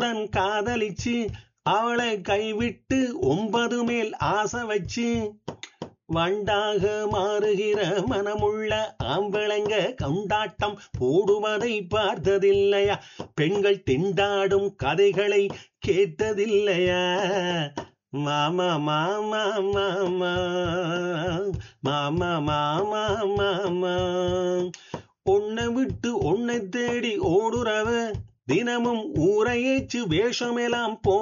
தன் காதலிச்சு அவளை கைவிட்டு ஒன்பது மேல் ஆசை வச்சு வண்டாக மாறுகிற மனமுள்ள ஆம்பளங்க கொண்டாட்டம் போடுவதை பார்த்ததில்லையா பெண்கள் திண்டாடும் கதைகளை கேட்டதில்லையா மாமா மாமா மாமா மாமா மாமா மாமா உன்னை விட்டு உன்னை தேடி ஓடுறவ தினமும் ஊரையேச்சு வேஷமெல்லாம் போ